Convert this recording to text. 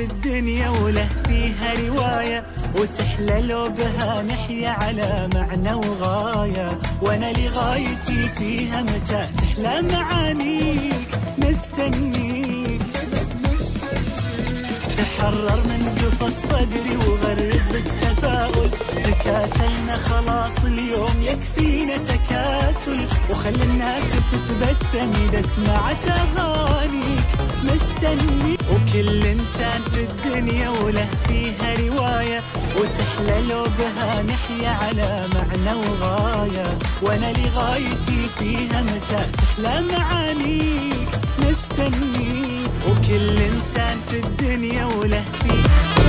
الدنيا وله فيها رواية وتحلى لو بها نحيا على معنى وغاية وانا لغايتي فيها متى تحلى معانيك مستنيك تحرر من قفا الصدر وغرد بالتفاؤل تكاسلنا خلاص اليوم يكفينا تكاسل وخلي الناس تتبسم اذا سمعت اغانيك مستني وكل انسان في الدنيا وله فيها روايه وتحلى لو بها نحيا على معنى وغايه وانا لغايتي فيها متى تحلى معانيك مستنيك وكل انسان في الدنيا وله فيه